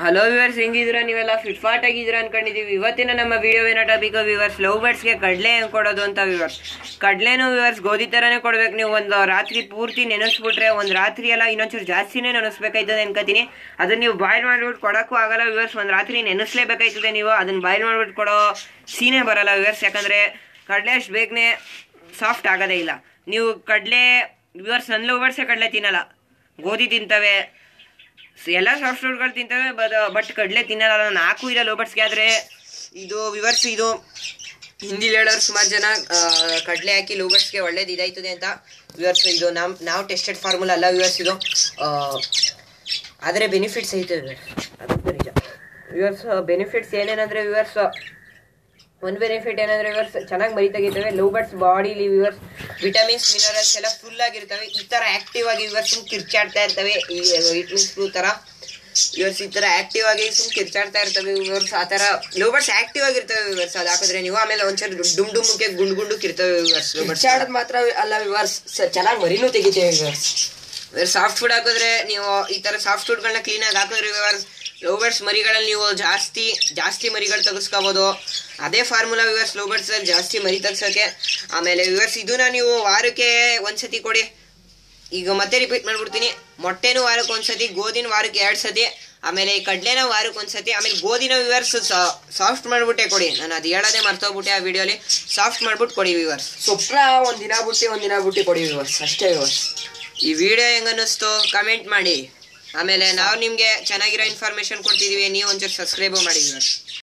hello viewers ಹೆಂಗಿದ್ದೀರಾ ನೀವೆಲ್ಲ fit ಫಾಟ್ ಆಗಿದ್ದೀರಾ ಅನ್ಕೊಂಡಿದೀವಿ ಇವತ್ತಿನ ನಮ್ಮ ವಿಡಿಯೋವಿನ ಟಾಪಿಕ್ ವಿವರ್ಸ್ ಲವ್ ಬರ್ಡ್ಸ್ಗೆ ಕಡಲೆ ಹೆಂಗ್ ಕೊಡೋದು ಅಂತ ವಿವರ್ಸ್ ಕಡಲೆನೂ ವಿವರ್ಸ್ ಗೋಧಿ ಥರನೇ ಕೊಡ್ಬೇಕು ನೀವು ಒಂದು ರಾತ್ರಿ ಪೂರ್ತಿ ನೆನೆಸ್ಬಿಟ್ರೆ ಒಂದು ರಾತ್ರಿ ಎಲ್ಲ ಇನ್ನೊಂಚೂರು ಜಾಸ್ತಿನೇ ನೆನೆಸ್ಬೇಕಾಯ್ತದೆ ಅನ್ಕೋತೀನಿ ಅದನ್ನ ನೀವು ಬಾಯ್ಲ್ ಮಾಡ್ಬಿಟ್ಟು ಕೊಡೋಕ್ಕೂ ಆಗಲ್ಲ ವಿವರ್ಸ್ ಒಂದು ರಾತ್ರಿ ನೆನೆಸ್ಲೇಬೇಕಾಯ್ತದೆ ನೀವು ಅದನ್ನ ಬಾಯ್ಲ್ ಮಾಡ್ಬಿಟ್ಟು ಕೊಡೋ ಸೀನೇ ಬರಲ್ಲ ವಿವರ್ಸ್ ಯಾಕಂದರೆ ಕಡಲೆ ಅಷ್ಟು ಬೇಗನೆ ಸಾಫ್ಟ್ ಆಗೋದೇ ಇಲ್ಲ ನೀವು ಕಡಲೆ ವಿವರ್ಸ್ ನನ್ನ ಲವ್ ಬರ್ಡ್ಸೇ ಕಡಲೆ ತಿನ್ನಲ್ಲ ಗೋಧಿ ತಿಂತವೆ ಸ- ಎಲ್ಲ ಸಾಫ್ಟ್ ಫುಡ್ಗಳು ತಿಂತವೆ ಬಟ್ ಬಟ್ ಕಡಲೆ ತಿನ್ನಲ್ಲ ನಾನು ನಾಲ್ಕು ಇಲ್ಲ ಲೋಬರ್ಸ್ಗೆ ಆದರೆ ಇದು ವಿವರ್ಸ್ ಇದು ಹಿಂದಿಲಿ ಹೇಳೋರು ಸುಮಾರು ಜನ ಕಡಲೆ ಹಾಕಿ ಲೋಬರ್ಸ್ಗೆ ಒಳ್ಳೇದು ಇದಾಯ್ತದೆ ಅಂತ ವಿವರ್ಸ್ ಇದು ನಮ್ ನಾವು ಟೆಸ್ಟೆಡ್ ಫಾರ್ಮುಲಾ ಅಲ್ಲ ವಿವರ್ಸ್ ಇದು ಆ, ಆದರೆ ಬೆನಿಫಿಟ್ಸ್ ಐತೆ ಅದಂತೂ ನಿಜ ವಿವರ್ಸ್ ಬೆನಿಫಿಟ್ಸ್ ಏನೇನಂದ್ರೆ ವಿವರ್ಸ್ ಒಂದು ಬೆನಿಫಿಟ್ ಏನಂದ್ರೆ ವಿವರ್ಸ್ ಚೆನ್ನಾಗಿ ಮರಿ ತೆಗಿತವೆ ಲೋ ಬರ್ಡ್ಸ್ ಬಾಡಿಲಿ ವಿವರ್ಸ್ ವಿಟಮಿನ್ಸ್ ಮಿನರಲ್ಸ್ ಎಲ್ಲ ಫುಲ್ ಆಗಿರ್ತವೆ ಈ ತರ ಆಕ್ಟಿವ್ ಆಗಿ ವಿವರ್ಸ್ ಕಿರ್ಚಾಡ್ತಾ ಇರ್ತವೆ ಈ ವಿಟಮಿನ್ಸ್ ಫ್ಲೂ ತರ ವಿವರ್ಸ್ ಈ ತರ ಆಕ್ಟಿವ್ ಆಗಿ ಸುಮ್ ಕಿರ್ಚಾಡ್ತಾ ಇರ್ತವೆ ವಿವರ್ಸ್ ಆ ತರ ಲೋ ಬರ್ಡ್ಸ್ ಆಕ್ಟಿವ್ ಆಗಿರ್ತವೆ ವಿವರ್ಸ್ ಅದು ಹಾಕಿದ್ರೆ ನೀವು ಆಮೇಲೆ ಒಂದ್ಸರಿ ಡುಮ್ ಡುಮ್ಗೆ ಗುಂಡು ಗುಂಡು ಕಿರ್ತವೆ ವಿವರ್ಸ್ ಕಿರ್ಚಾಡೋದ್ ಮಾತ್ರ ಅಲ್ಲ ವಿವರ್ಸ್ ಚೆನ್ನಾಗಿ ಮರಿನೂ ತೆಗಿತೇವೆ ವಿವರ್ಸ್ ಸಾಫ್ಟ್ ಫುಡ್ ಹಾಕಿದ್ರೆ ನೀವು ಈ ತರ ಸಾಫ್ಟ್ ಫುಡ್ಗಳನ್ನ ಕ್ಲೀನಾಗಿ ಹಾಕಿದ್ರೆ ವಿವರ್ಸ್ ಲೋಬರ್ಡ್ಸ್ ಮರಿಗಳಲ್ಲಿ ನೀವು ಜಾಸ್ತಿ ಜಾಸ್ತಿ ಮರಿಗಳು ತೆಗೆಸ್ಕೋಬೋದು ಅದೇ ಫಾರ್ಮುಲಾ ವಿವರ್ಸ್ ಲೋಬರ್ಡ್ಸ್ ಅಲ್ಲಿ ಜಾಸ್ತಿ ಮರಿ ತೆಗ್ಸೋಕೆ ಆಮೇಲೆ ವಿವರ್ಸ್ ಇದನ್ನ ನೀವು ವಾರಕ್ಕೆ ಒಂದ್ಸತಿ ಕೊಡಿ ಈಗ ಮತ್ತೆ ರಿಪೀಟ್ ಮಾಡ್ಬಿಡ್ತೀನಿ ಮೊಟ್ಟೆನೂ ವಾರಕ್ಕೆ ಒಂದ್ಸತಿ ಗೋಧಿನ ವಾರಕ್ಕೆ ಎರಡು ಸತಿ ಆಮೇಲೆ ಈ ಕಡಲೆನ ವಾರಕ್ಕೆ ಒಂದ್ಸತಿ ಆಮೇಲೆ ಗೋಧಿನ ವಿವರ್ಸ್ ಸಾಫ್ಟ್ ಮಾಡ್ಬಿಟ್ಟೆ ಕೊಡಿ ನಾನು ಅದು ಹೇಳೋದೇ ಮರ್ತೋಗ್ಬಿಟ್ಟೆ ಆ ವಿಡಿಯೋಲಿ ಸಾಫ್ಟ್ ಮಾಡ್ಬಿಟ್ಟು ಕೊಡಿ ವಿವರ್ಸ್ ಸೊಪ್ನ ಒಂದ್ ದಿನ ಬಿಟ್ಟು ಒಂದ್ ದಿನ ಬಿಟ್ಟು ಕೊಡಿ ವಿವರ್ಸ್ ಅಷ್ಟೇ ವಿವರ್ಸ್ ಈ ವಿಡಿಯೋ ಹೆಂಗನ್ನಿಸ್ತು ಕಮೆಂಟ್ ಮಾಡಿ ಆಮೇಲೆ ನಾವು ನಿಮಗೆ ಚೆನ್ನಾಗಿರೋ ಇನ್ಫಾರ್ಮೇಶನ್ ಕೊಡ್ತಿದೀವಿ ನೀವು ಒಂಚೂರು ಸಬ್ಸ್ಕ್ರೈಬ್ ಮಾಡಿ ವಿವರ್ಸ್